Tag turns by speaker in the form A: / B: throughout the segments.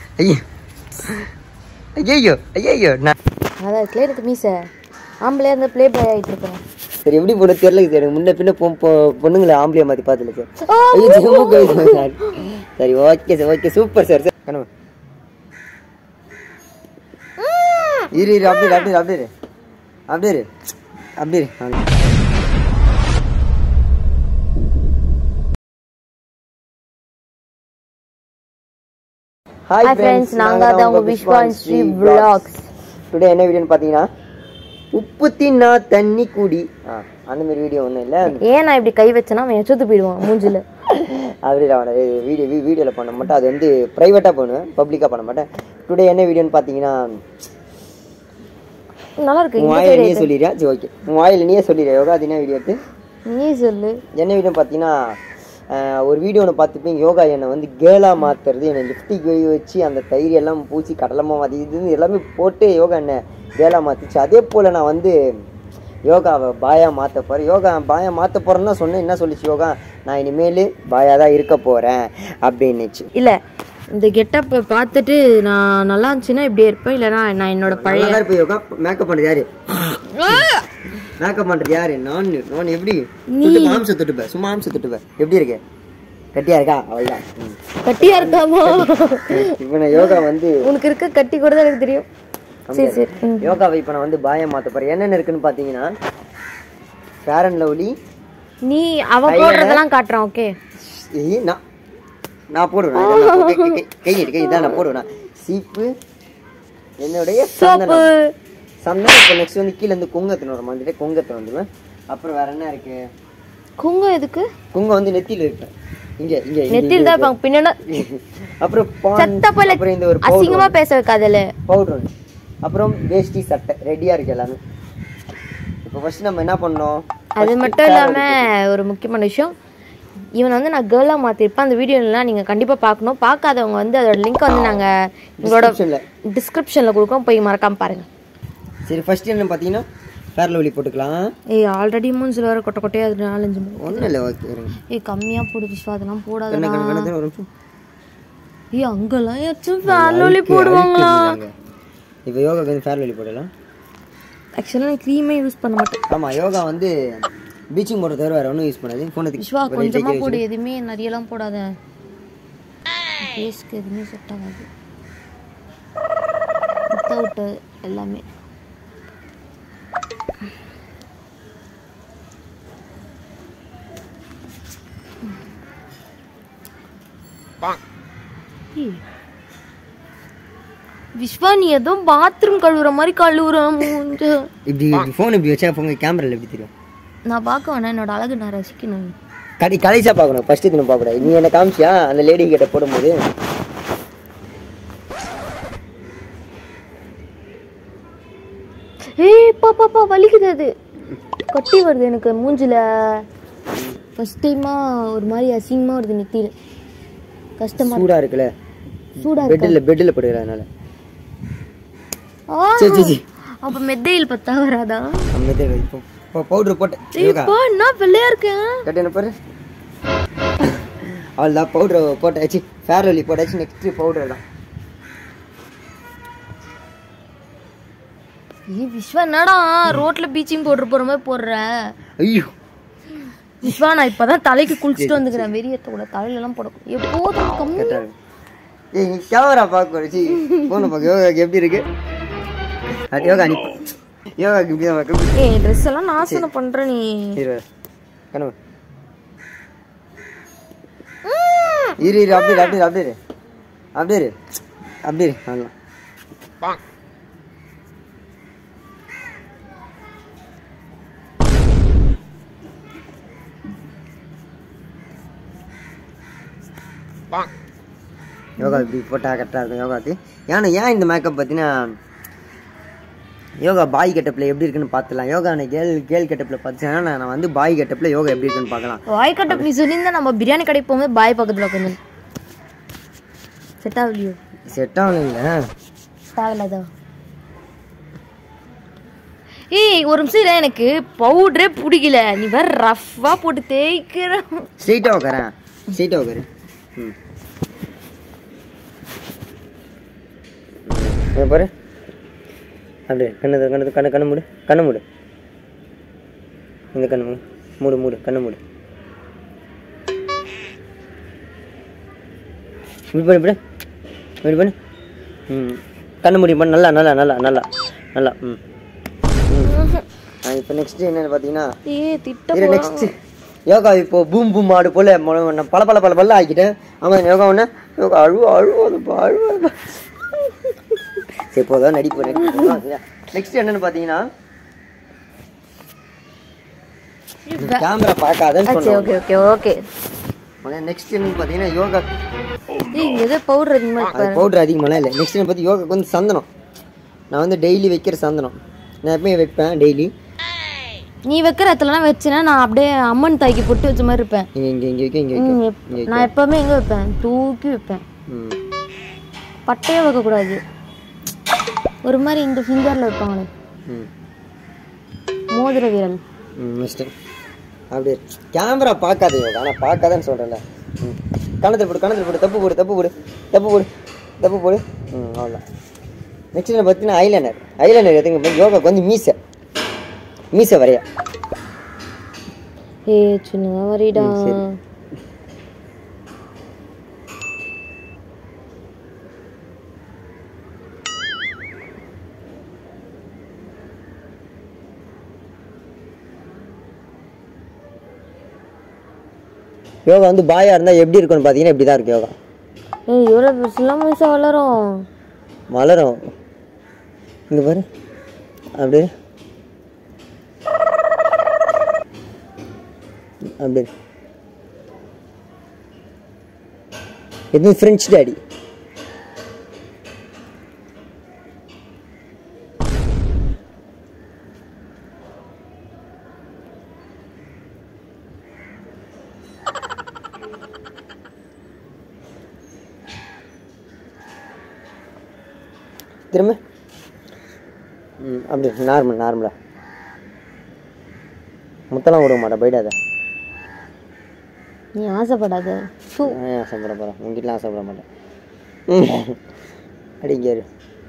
A: ஐயோ ஐயோ ஐயோ நான்
B: அதான் இதுல எனக்கு மீசை ஆம்பளையா இருந்த ப்ளே பாய் ஆகிட்டு இருக்கேன்
A: சரி எப்படி போட தெரியல இது எனக்கு முன்ன பின்ன பொ- பொ- பொண்ணுங்களை ஆம்பளையா மாத்தி பார்த்தல சார் ஐயோ ஜம்மு காஷ்மீர் சார் சரி okay sir okay super sir sir கனவு இரு இரு அப்படியே இரு, அப்படியே இரு, அப்படியே இரு. அப்படியே இரு. அப்படியே இரு. ஆ.
B: ஹாய் ஃப்ரெண்ட்ஸ் நாங்க தான் உங்க விஸ்வான் ஸ்ரீ vlogs
A: டுடே என்ன வீடியோன்னு பார்த்தீங்கன்னா உப்பு தின்னா தண்ணி குடி ஆ அந்த மாதிரி வீடியோ ஒன்றும் இல்லை
B: ஏன் நான் இப்படி கை வச்சேன்னா அவன் எச்சத்து போயிடுவான் மூஞ்சில
A: அப்படி அவனை வீடியோ வீடியோவில் பண்ண மாட்டேன் அது வந்து ப்ரைவேட்டாக பண்ணுவேன் பப்ளிக்காக பண்ண மாட்டேன் டுடே என்ன வீடியோன்னு பார்த்தீங்கன்னா
B: நல்லா இருக்கு
A: உன்
B: இந்த
A: வாயில்
B: side
A: நீயே சொல்லிடுறியா சரி ஓகே உன் வாயில் நீயே சொல்லிடுறியா யோகா அது என்ன வீடியோ எடுத்து
B: நீ சொல்லு
A: என்ன வீடியோ பார்த்தீங்கன்னா ஆஹ், ஒரு வீடியோ ஒன்று பார்த்துப்பீங்க யோகா என்னை வந்து கேலாக மாற்றுறது என்னை லிப்டிக் வெளி வச்சு அந்த தயிர் எல்லாம் பூச்சி கடலமாக அது இதுன்னு எல்லாமே போட்டு யோகா என்னை கேலாக மாற்றுச்சு அதே போல் நான் வந்து யோகாவை பாயா மாற்ற போகிறேன் யோகா பாயா மாற்ற போகிறேன்னு தான் சொன்னேன் என்ன சொல்லிச்சு யோகா நான் இனிமேல் பாயா தான் இருக்க போகிறேன் அப்படின்னுச்சு
B: இல்ல இந்த கெட்டப்பை பார்த்துட்டு நான் நல்லா இருந்துச்சுன்னா இப்படியே இருப்பேன் இல்லைன்னா நான் என்னோட பழைய
A: நல்லா இருப்ப யோகா மேக்கப் பண்ணுறது யாரு மேக்கப் பண்ணுறது யாரு நான் நான் எப்படி தொட்டு மாம்சம் தொட்டுப்பேன் சும்மா மாம்சம் தொட்டுப்பேன் எப்படி இருக்கு கட்டியா இருக்கா அவள்தான் ம்.
B: கட்டியா இருக்காமோ
A: இப்போ நான் யோகா வந்து
B: உனக்கு இருக்க கட்டி கூட தான் எனக்கு தெரியும் சரி சரி ம்.
A: யோகாவை இப்போ நான் வந்து பாயம் மாற்ற போகிறேன் என்னென்ன இருக்குன்னு பார்த்தீங்கன்னா ஃபேர் அண்ட் லவ்லி
B: நீ அவ போடுறதெல்லாம் காட்டுறான் ஓகே
A: ஏய், நான் நான் போடுவேன் இதெல்லாம் கை- கை- கை- கை நீட்டு, கை இதான் நான் போடுவேன் நான். சீப்பு என்னுடைய சந்தனம் சந்தனம் இப்போ நெக்ஸ்ட் வந்து கீழே இருந்து குங்கத்தின் வர மாதிரி குங்கத்தை வந்துடுவேன் அப்புறம் வேற என்ன இருக்கு
B: குங்கம் எதுக்கு
A: குங்கம் வந்து நெத்தியில் இருப்பேன் இங்க இங்க இங்க,
B: நெத்தியில் தான் இருப்பாங்க பின்னாடி
A: அப்புறம் பான்
B: சத்த போல
A: அப்புறம் இந்த ஒரு
B: அசிங்கமா பேச வைக்காதல
A: பவுடர் ஒன்று அப்புறம் வேஷ்டி சட்டை ரெடியாக இருக்கு எல்லாமே இப்போ ஃபர்ஸ்ட் நம்ம என்ன பண்ணோம்
B: அது மட்டும் இல்லாம ஒரு முக்கியமான விஷயம் இவனை வந்து நான் கேர்லா மாத்திருப்பேன் அந்த வீடியோலாம் நீங்க கண்டிப்பா பார்க்கணும் பார்க்காதவங்க வந்து அதோட லிங்க் வந்து நாங்க எங்களோட
A: Description-ல.
B: டிஸ்கிரிப்ஷன்ல கொடுக்கோம் போய் மறக்காம பாருங்க
A: சரி ஃபர்ஸ்ட் என்ன பார்த்தீங்கன்னா ஃபேர் லவ்லி போட்டுக்கலாம்
B: ஏய் ஆல்ரெடி மூஞ்சில் வர கொட்டை கொட்டையா அது நாலஞ்சு மூணு
A: ஒன்றும் இல்லை ஓகே இருங்க
B: ஏய் கம்மியா போடு விஸ்வா அதெல்லாம் போடாத
A: கண்ணு கண்ணு கண்ணு ஒரு நிமிஷம்
B: ஏய் அங்கெல்லாம் ஏச்சும் ஃபேன்லி போடுவாங்களா
A: இப்போ யோகாக்கு வந்து ஃபேர் லவ்லி போடலாம்
B: ஆக்சுவலாக நான் க்ரீமே யூஸ் பண்ண மாட்டேன்
A: ஆமாம் யோகா வந்து பீச்சிங் போடுற தவிர வேறு ஒன்றும் யூஸ் பண்ணாது ஃபோனுக்கு
B: விஸ்வா கொஞ்சமா போடு எதுவுமே நிறையலாம் போடாத ஃபேஸ்க்கு எதுவுமே செட் ஆகாது வித்தவுட் எல்லாமே ஏய். விஸ்வா நீ ஏதோ பாத்ரூம் கழுவுற மாதிரி கழுவுற மூஞ்ச
A: இப்படி இப்படி ஃபோன் இப்படி வச்சா ஃபோன் கேமராவில் எப்படி தெரியும்
B: நான் பார்க்க வேணாம் என்னோட அழகு நான் ரசிக்கணும்
A: கடை கடைசியாக பார்க்கணும் ஃபஸ்ட்டு தினம் பார்க்கக்கூடாது நீ என்ன காமிச்சியா அந்த லேடி கிட்ட போடும்போது
B: ஏய் பா பா பா வலிக்குது அது கட்டி வருது எனக்கு மூஞ்சில ஃபர்ஸ்ட் டைமா ஒரு மாதிரி அசிங்கமா வருது நெத்தியில கஷ்டமா
A: சூடாக இருக்குல்ல
B: சூடா இருக்கு
A: பெட்டில் பெட்டில் படுகிற அதனால
B: ஆ,
A: சரி சரி சரி
B: அப்ப மெத்தையில் பத்தா வராதா
A: நம்ம இது இப்போ இப்போ பவுடர் போட்டு யோகா
B: இப்போ என்ன வெள்ளையா இருக்கேன்
A: கட்டு என்ன பாரு அவள் தான் பவுடர் போட்டாச்சு ஃபேர் லவ்லி போட்டாச்சு நெக்ஸ்ட் பவுடர் தான்
B: ஏய் விஸ்வா என்னடா ரோட்ல பீச்சிங் போட்டு போற மாதிரி போடுற
A: ஐயோ
B: விஸ்வா நான் இப்பதான் தலைக்கு குளிச்சுட்டு வந்துக்கிறேன் வெறியத்தோட தலையில எல்லாம் போட எப்போதும் கம்மி
A: கரெக்டாக இருக்கு ஏய் நீ கேமரா பார்க்க வச்சு ஃபோனை பார்க்க யோகாக்கு எப்படி இருக்கு அது யோகா நீ யோகாக்கு இப்படி தான் பார்க்க
B: ஏய் ட்ரெஸ் எல்லாம் நாசனம் பண்ற நீ
A: இரு கனவு இரு இரு அப்படியே இரு, அப்படியே இரு, அப்படியே இரு. அப்படியே இரு. அப்படியே இரு, அவ்வளவுதான். யோகா இப்படி போட்டால் கரெக்டாக இருக்கும் யோகாக்கு ஏன்னா ஏன் இந்த மேக்கப் பார்த்தீங்கன்னா யோகா பாய் கெட்டப்பில் எப்படி இருக்குன்னு பார்த்துலாம் யோகா நான் கேர்ள் கேர்ள் கெட்டப்பில் பார்த்தேன்னா நான் வந்து பாய் கெட்டப்பில் யோகா எப்படி இருக்குன்னு பார்க்கலாம்
B: வாய் கட்ட நீ சொல்லியிருந்தா நம்ம பிரியாணி கடைக்கு போகும்போது பாய் பக்கத்துல உட்காந்து செட் ஆகலையோ
A: செட் ஆகலைங்க
B: தேவையில்லாதா ஏய் ஒரு நிமிஷம் இரு, எனக்கு பவுடரே பிடிக்கல நீ வேற ரஃப்பா போட்டு தேய்க்கிற
A: ஸ்ட்ரெயிட்டாக உட்காரேன் ஸ்ட்ரெயிட்டாக உட்காரு ம் இங்க பாரு அப்படியே கண்ணு திற, கண்ணு திற, கண்ணு கண்ணு மூடு கண்ணு மூடு இந்த கண்ணு மூடு மூடு மூடு கண்ணு மூடு இப்படி பண்ணு இப்படி இப்படி பண்ணு ம் கண்ணு மூடி பண்ணு நல்லா நல்லா நல்லா நல்லா நல்லா ம் இப்போ நெக்ஸ்ட் என்னன்னு பார்த்தீங்கன்னா
B: ஏ திட்ட
A: இது நெக்ஸ்ட் யோகா இப்போ பூம் பூம் ஆடு போல மொள- நான் பல பல பல பல்ல ஆக்கிட்டேன் அவன் யோகா ஒன்று யோகா அழுவ அழுவாதுப்பா அழுவாதுப்பா சரி போதும் நடிப்பு நடிப்பு நெக்ஸ்ட் என்னன்னு பார்த்தீங்கன்னா கேமரா பார்க்காதன்னு
B: சரி
A: சொன்னேன்
B: ஓகே ஓகே ஓகே
A: நெக்ஸ்ட் என்னன்னு பார்த்தீங்கன்னா யோகா
B: ஏய் இங்க ஏதோ பவுடர் அதிகமா இருக்கு
A: அது பவுடர் அதிகமாலாம் இல்லை நெக்ஸ்ட் என்ன பார்த்து யோகாக்கு வந்து சந்தனம் நான் வந்து டெய்லி வைக்கிற சந்தனம் நான் எப்பயும் வைப்பேன் டெய்லி
B: நீ வைக்கிற இடத்துலலாம் வச்சுனா நான் அப்படியே அம்மன் தாய்க்கு பொட்டு வச்ச மாதிரி இருப்பேன்
A: இங்கே இங்கே இங்கே வைக்க இங்கே
B: ம்,
A: வைக்க
B: எப்- நான் எப்பவுமே எங்க வைப்பேன் தூக்கி வைப்பேன்
A: ம்
B: பட்டையே வைக்கக்கூடாது ஒரு மாதிரி இந்த ஃபிங்கரில் வைப்பாங்களே
A: ம்
B: மோதிர விரல்
A: ம் மிஸ்டர் அப்படியே கேமரா பார்க்காத யோகா ஆனால் பார்க்காதன்னு சொல்கிறேன்ல ம் கணத்தில் போடு கணத்தில் போடு தப்பு போடு தப்பு போடு தப்பு போடு தப்பு போடு ம் அவ்வளோதான் நெக்ஸ்ட் என்ன பார்த்தீங்கன்னா ஐலைனர் ஐலைனர் எதுங்க யோகாக்கு வந்து மீசை மீசை வரையா
B: ஏ சின்னதா வரிடா
A: ம், சரி. யோகா வந்து பாயா இருந்தால் எப்படி இருக்கும்னு பார்த்தீங்கன்னா இப்படி தான் இருக்கு யோகா
B: ஏய் எவ்வளோ பெருசுலாம் மீசா வளரும்
A: மலரும் இங்கே பாரு அப்படியே அப்படியே இது ஃப்ரெஞ்ச் டாடி திரும்ப ம் அப்படி நார்மல் நார்மலா முத்தெல்லாம் விட மாட்டேன் போயிடாத
B: நீ ஆசைப்படாத சூ
A: நான் ஏன் ஆசைப்பட போகிறேன் உங்ககிட்டலாம் ஆசைப்பட மாட்டேன் ம் அடிங்காரு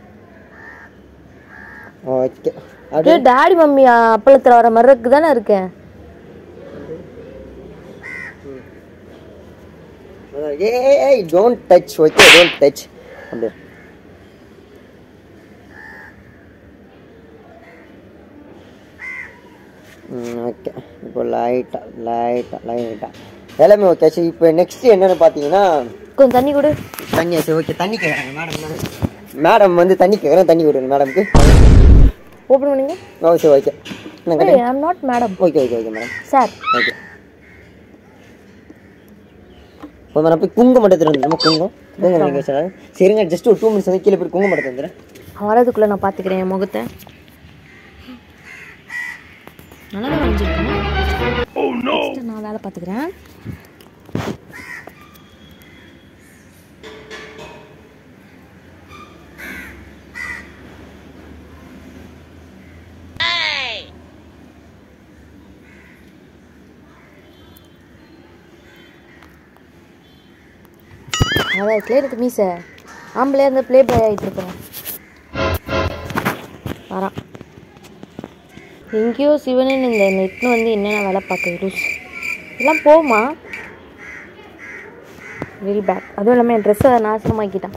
A: ஓகே அப்படியே
B: அப்படியே டாடி மம்மி அப்பளத்தில் வர மாதிரி இருக்கு தானே இருக்கேன்
A: ஏய் don't touch okay don't touch அப்படியே ம் ஓகே இப்போ லைட்டாக லைட்டாக லைட்டாக எல்லாமே ஓகே சரி இப்போ நெக்ஸ்ட் என்னன்னு பார்த்தீங்கன்னா
B: கொஞ்சம் தண்ணி கொடு
A: தண்ணி சரி ஓகே தண்ணி கேட்குறாங்க மேடம் மேடம் மேடம் வந்து தண்ணி கேட்குறேன் தண்ணி கொடுங்க மேடம்க்கு
B: ஓப்பன் பண்ணுங்க
A: ஓ சரி ஓகே என்ன
B: ஏய் I'm not madam
A: okay okay okay madam
B: sir
A: okay இப்போ நான் போய் குங்குமம் மட்டும் எடுத்துட்டு வந்துடுமா குங்குமம் குங்குமம் எங்கே வச்சாலும் சரிங்க ஜஸ்ட் ஒரு டூ மினிட்ஸ் வந்து கீழே போய் குங்குமம் எடுத்து வந்துடுறேன்
B: வரதுக்குள்ளே நான் பார்த்துக்கிறேன் என் முகத்தை நல்லா தான் வரைஞ்சிருக்கேன் Next நான் வேலை பார்த்துக்கிறேன் அதான் இருக்குல்ல எனக்கு மீசை ஆம்பளையா இருந்தால் ப்ளே பாய் ஆகிட்டு இருப்பேன் வரான் எங்கேயோ சிவனன் இந்த நெட்னு வந்து என்னென்ன வேலை பார்க்குது லூஸ் இதெல்லாம் போமா வில் பேக் அதுவும் இல்லாமல் என் ட்ரெஸ்ஸை நாசமாக்கிட்டான்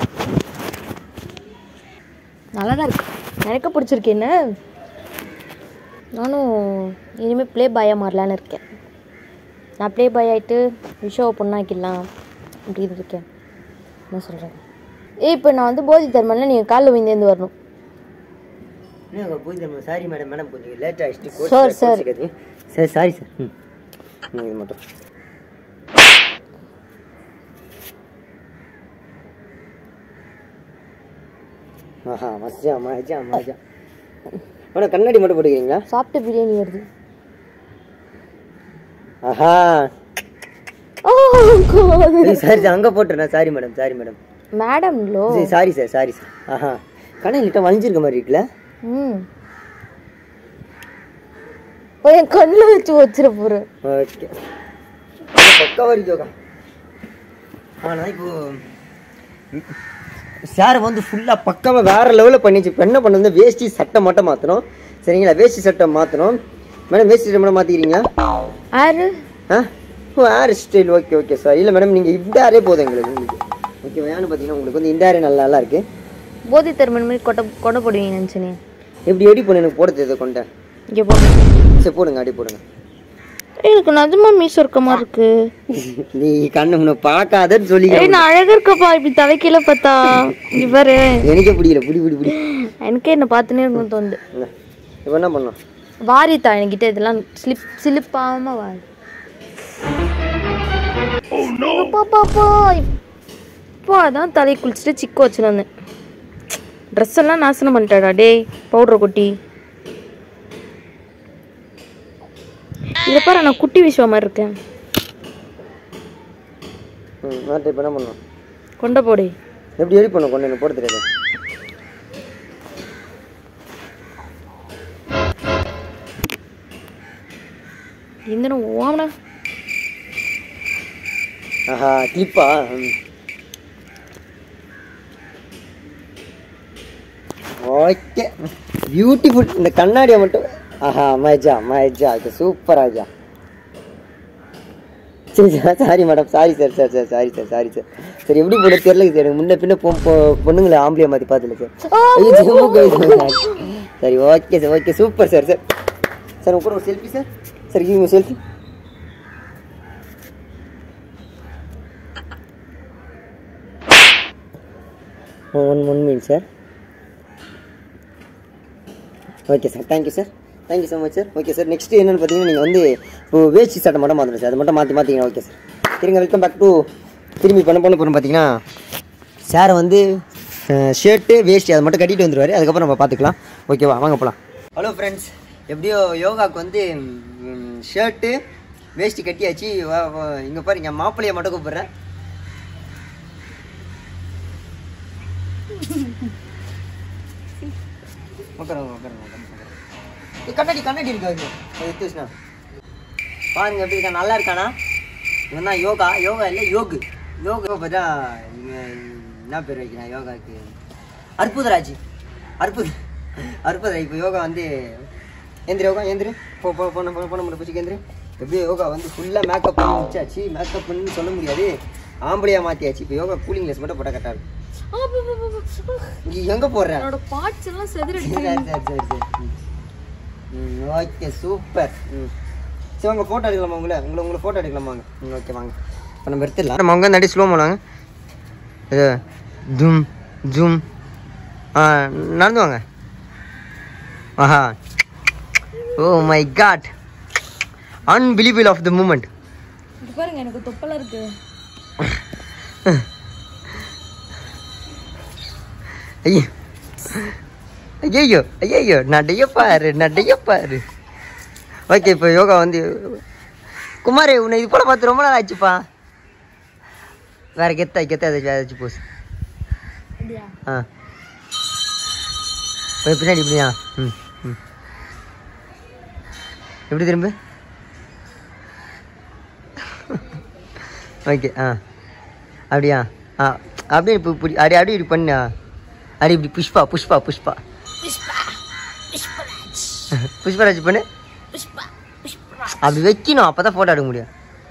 B: நல்லா தான் இருக்கு எனக்கு பிடிச்சிருக்கு என்ன நானும் இனிமேல் ப்ளே பாயாக மாறலான்னு இருக்கேன் நான் ப்ளே பாய் ஆகிட்டு விஷோவை பொண்ணாக்கிடலாம் அப்படின்னு இருக்கேன் என்ன சொல்கிறேன் ஏய் இப்போ நான் வந்து போதி தர்மனில் நீங்கள் காலைல விழுந்தேந்து வரணும்
A: என்ன போய் தரணும் சாரி மேடம் மேடம் கொஞ்சம் லேட் ஆகிடுச்சு
B: Sir, sir.
A: சரி சாரி சார் ம் ம், இது மட்டும் ஆஹா மச்சா மச்சா மச்சா ஆனால் கண்ணாடி மட்டும் போட்டுக்கிறீங்களா
B: சாப்பிட்ட பிரியாணி வருது
A: ஆஹா
B: ஓ God.
A: சாரி சார் அங்கே போட்டுறேன் sorry madam sorry madam
B: madam லோ
A: சரி சாரி சார் சாரி சார் ஆஹா கண்ணை லிட்டாக வளைஞ்சிருக்க மாதிரி இருக்குல்ல
B: ம் ஓ, என் கண்ணில் வச்சு வச்சிட போகிறேன்
A: ஓகே பக்கா வரைக்கும் ஆனால் இப்போ சேரை வந்து ஃபுல்லாக பக்காவாக வேறு லெவலில் பண்ணிச்சு இப்போ என்ன பண்ணுறது வேஷ்டி சட்டை மட்டும் மாற்றணும் சரிங்களா வேஷ்டி சட்டை மாற்றணும் மேடம் வேஷ்டி சட்டை மட்டும் மாற்றிக்கிறீங்களா
B: ஆறு
A: ஆ ஓ hair style okay okay sir இல்லை மேடம் நீங்கள் இந்த ஹேரே போதும் எங்களுக்கு உங்களுக்கு ஓகே ஏன்னு பார்த்தீங்கன்னா உங்களுக்கு வந்து இந்த ஹேரே நல்லா நல்லா இருக்கு
B: போதி தருமன் மாதிரி கொட்டை கொடை போடுவீங்க நினச்சினே
A: எப்படி எடி பண்ண எனக்கு போட தெரியுது கொண்டேன்
B: இங்கே போடுங்க
A: சரி போடுங்க அடி போடுங்க
B: எனக்கு நிஜமா மீச இருக்க மாதிரி இருக்கு
A: நீ கண்ணு முன்ன பார்க்காதன்னு சொல்லி
B: ஏய் நான் அழகா இருக்கப்பா இப்படி தலைக்கீழ பார்த்தா இவரு
A: எனக்கே பிடிக்கல பிடி பிடி பிடி
B: எனக்கே என்ன பார்த்துனே இருக்கும் தோணுது
A: இப்போ என்ன பண்ணோம்
B: வாரித்தா என்கிட்ட இதெல்லாம் ஸ்லிப் சிலிப்பாம வாரி பாப்பா இப்போ அதான் தலை குளிச்சுட்டு சிக்க வச்சுன்னு வந்தேன் ட்ரெஸ் எல்லாம் நாசனம் பண்ணிட்டாடா டேய் பவுடர் கொட்டி இதை பாரு நான் குட்டி விஷயம் மாதிரி இருக்கேன்
A: ம் மாட்டு இப்போ என்ன பண்ணோம்
B: கொண்ட போடு
A: எப்படி எடி பண்ணோம் கொண்டு எனக்கு போட தெரியாது
B: இந்த ஓமனா
A: ஆஹா கிளிப்பா ஓகே பியூட்டிஃபுல் இந்த கண்ணாடியை மட்டும் ஆஹா மஜா மஜா இது சூப்பர் ஆஜா சரி sir sorry madam sorry sir sir sir sorry sir sorry sir சரி எப்படி போட தெரியல சார் எனக்கு முன்ன பின்ன பொ- பொ- பொண்ணுங்களை ஆம்பளையா மாற்றி பார்த்தல சார் ஐயோ, ஜம்மு காஷ்மீர். சரி okay sir okay super sir sir sir உங்க கூட ஒரு selfie sir sir give selfie one one minute sir okay sir thank you sir thank you so much sir okay sir next என்னென்னு பார்த்தீங்கன்னா நீங்கள் வந்து இப்போ வேஷ்டி சட்டை மட்டும் மாற்றணும் சார் அது மட்டும் மாற்றி மாற்றிங்க ஓகே சார் சரிங்க வெல்கம் பேக் டு திரும்பி பண்ண போன போகிறோம் பார்த்தீங்கன்னா சாரை வந்து ஷர்ட்டு வேஷ்டி அதை மட்டும் கட்டிட்டு வந்துருவாரு அதுக்கப்புறம் நம்ம பார்த்துக்கலாம் ஓகேவா வாங்க போகலாம் ஹலோ ஃப்ரெண்ட்ஸ் எப்படியோ யோகாவுக்கு வந்து ஷர்ட்டு வேஷ்டி கட்டியாச்சு வா இங்கே பாருங்க மாப்பிள்ளையை மட்டும் கூப்பிட்றேன் உட்காருங்க உட்காருங்க உட்காருங்க இது கண்ணாடி கண்ணாடி இருக்கு அது அது எடுத்து வச்சுனா பாருங்க எப்படி இருக்கா நல்லா இருக்கானா இவன் தான் யோகா யோகா இல்லை யோகு யோகா பார்த்தா இவன் என்ன பேர் வைக்கிறான் யோகாக்கு அற்புதராஜ் அற்புத அற்புதராஜ் இப்போ யோகா வந்து எந்திரி யோகா எந்திரி போ போ போன போன போன முடியும் பிடிச்சி எந்திரி எப்படியோ யோகா வந்து ஃபுல்லாக மேக்கப் பண்ணி முடிச்சாச்சு மேக்கப் பண்ணி சொல்ல முடியாது ஆம்பளையா மாற்றியாச்சு இப்போ யோகா கூலிங் கிளாஸ் மட்டும் போட்டால் கரெக்டாக இருக்கும் நீ எங்கே போடுறேன்
B: என்னோட பார்ட்ஸ் எல்லாம் செதுற
A: சரி சரி சரி சரி ம் ஓகே சூப்பர் ம் சரி வாங்க ஃபோட்டோ எடுக்கலாமா உங்களை உங்களை உங்களை ஃபோட்டோ எடுக்கலாமா வாங்க ம் ஓகே வாங்க இப்போ நம்ம எடுத்துடலாம் நம்ம அங்கே நடி ஸ்லோ போலாங்க இது ஜூம் ஜூம் ஆ நடந்து வாங்க ஆஹா oh my God unbelievable of the moment
B: பாருங்க எனக்கு தொப்பலா இருக்கு
A: ஐயோ ஐயோ ஐயோ நடைய பாரு நடைய பாரு ஓகே இப்போ யோகா வந்து குமார் உன்னை இது போல பார்த்து ரொம்ப நாள் ஆச்சுப்பா வேற கெத்தா கெத்தா ஏதாச்சும் ஏதாச்சும் போஸ்
B: அப்படியா
A: ஆ போய் பின்னாடி இப்படியா ம் ம் எப்படி திரும்ப ஓகே ஆ அப்படியா ஆ அப்படியே இப்போ இப்படி அப்படி அப்படியே இப்படி பண்ணா அப்படி இப்படி புஷ்பா புஷ்பா புஷ்பா புஷ்பராஜ் பண்ணு அப்படி வைக்கணும் அப்போ தான் ஃபோட்டோ எடுக்க முடியும்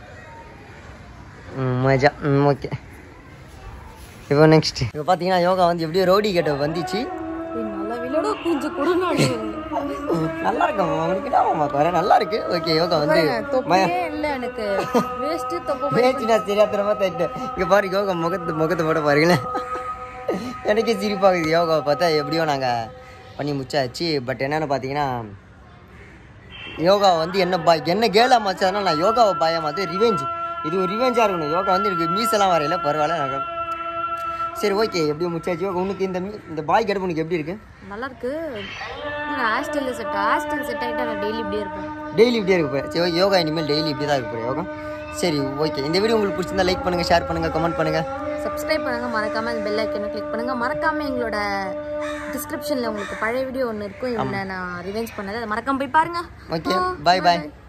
A: ம் மஜா ம் ஓகே இப்போ நெக்ஸ்ட் இப்போ பார்த்தீங்கன்னா யோகா வந்து எப்படியோ ரோடி கேட்ட வந்துச்சு
B: நல்லா விளையாட கொஞ்சம் கொடுநாடு
A: நல்லா இருக்கும் உங்களுக்கு என்ன குறை நல்லா இருக்கு ஓகே யோகா வந்து
B: தொப்பையே இல்ல எனக்கு வேஸ்ட் தொப்பை
A: பேச்சு நான் தெரியாதனமா தட்டேன் இங்க பாரு யோகா முகத்து முகத்தை போட பாருங்களேன் எனக்கே சிரிப்பாகுது யோகாவை பார்த்தா எப்படியோ நாங்கள் பண்ணி முச்சாச்சு பட் என்னன்னு பார்த்தீங்கன்னா யோகா வந்து என்ன பாய் என்ன கேலா மாச்சாதுன்னா நான் யோகாவை பாயா மாற்ற ரிவெஞ்ச் இது ஒரு ரிவெஞ்சாக இருக்கணும் யோகா வந்து எனக்கு மீசெல்லாம் வரையில பரவாயில்ல நான் சரி ஓகே எப்படியும் முச்சாச்சு யோகா உனக்கு இந்த மீ- இந்த பாய் கடுப்பு உனக்கு எப்படி இருக்கு
B: நல்லா இருக்கு ஹாஸ்டல்ல செட் ஹாஸ்டல் செட் ஆகிட்டா நான் டெய்லி இப்படியே இருப்பேன்
A: டெய்லி இப்படியே இருக்கு போய் சரி யோகா இனிமேல் டெய்லி இப்படி தான் இருக்கு போய் யோகா சரி ஓகே இந்த வீடியோ உங்களுக்கு பிடிச்சிருந்தா லைக் பண்ணுங்க ஷேர் பண்ணுங்க கமெண்ட் பண்ணுங்க
B: சப்ஸ்கிரைப் பண்ணுங்க மறக்காம அந்த பெல் ஐக்கனை கிளிக் பண்ணுங்க மறக்காம எங்களோட டிஸ்கிரிப்ஷன்ல உங்களுக்கு பழைய வீடியோ ஒன்று இருக்கும் இதில் நான் ரிவெஞ்ச் பண்ணது அதை மறக்காம போய் பாருங்க
A: ஓகே பாய் பாய்